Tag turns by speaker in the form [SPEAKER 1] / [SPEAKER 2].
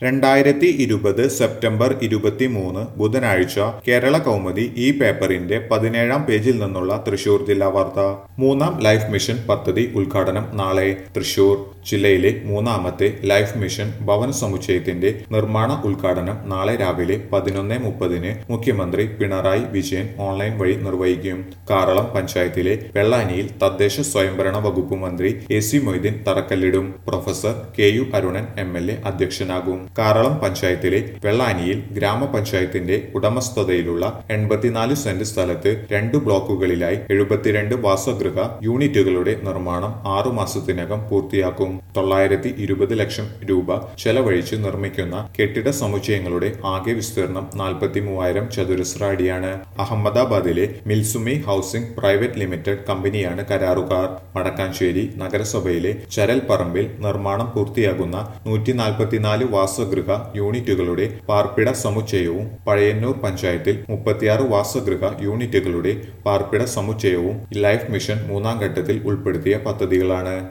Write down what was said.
[SPEAKER 1] രണ്ടായിരത്തി ഇരുപത് സെപ്റ്റംബർ ഇരുപത്തിമൂന്ന് ബുധനാഴ്ച കേരള കൗമുദി ഈ പേപ്പറിന്റെ പതിനേഴാം പേജിൽ നിന്നുള്ള തൃശൂർ ജില്ലാ വാർത്ത മൂന്നാം ലൈഫ് മിഷൻ പദ്ധതി ഉദ്ഘാടനം നാളെ തൃശൂർ ജില്ലയിലെ മൂന്നാമത്തെ ലൈഫ് മിഷൻ ഭവന സമുച്ചയത്തിന്റെ നിർമ്മാണ ഉദ്ഘാടനം നാളെ രാവിലെ പതിനൊന്ന് മുപ്പതിന് മുഖ്യമന്ത്രി പിണറായി വിജയൻ ഓൺലൈൻ വഴി നിർവഹിക്കും കാറളം പഞ്ചായത്തിലെ വെള്ളാനിയിൽ തദ്ദേശ സ്വയംഭരണ വകുപ്പ് മന്ത്രി എ സി മൊയ്തീൻ തറക്കല്ലിടും professor K U Arunan M L A അധ്യക്ഷനാകും കാറളം പഞ്ചായത്തിലെ വെള്ളാനിയിൽ ഗ്രാമപഞ്ചായത്തിന്റെ ഉടമസ്ഥതയിലുള്ള എൺപത്തിനാല് സെന്റ് സ്ഥലത്ത് രണ്ട് ബ്ലോക്കുകളിലായി എഴുപത്തിരണ്ട് വാസഗൃഹ യൂണിറ്റുകളുടെ നിർമ്മാണം ആറു മാസത്തിനകം പൂർത്തിയാക്കും തൊള്ളായിരത്തി ഇരുപത് ലക്ഷം രൂപ ചെലവഴിച്ച് നിർമ്മിക്കുന്ന കെട്ടിട സമുച്ചയങ്ങളുടെ ആകെ വിസ്തീർണം നാൽപ്പത്തി മൂവായിരം ചതുരശ്ര അടിയാണ് അഹമ്മദാബാദിലെ മിൽസുമി ഹൗസിംഗ് പ്രൈവറ്റ് ലിമിറ്റഡ് കമ്പനിയാണ് കരാറുകാർ വടക്കാഞ്ചേരി നഗരസഭയിലെ ചരൽ പറമ്പിൽ നിർമ്മാണം പൂർത്തിയാകുന്ന നൂറ്റി നാൽപ്പത്തിനാല് വാസഗൃഹ യൂണിറ്റുകളുടെ പാർപ്പിട സമുച്ചയവും പഴയന്നൂർ പഞ്ചായത്തിൽ മുപ്പത്തിയാറ് വാസഗൃഹ യൂണിറ്റുകളുടെ പാർപ്പിട സമുച്ചയവും ലൈഫ് മിഷൻ മൂന്നാം ഘട്ടത്തിൽ ഉൾപ്പെടുത്തിയ പദ്ധതികളാണ്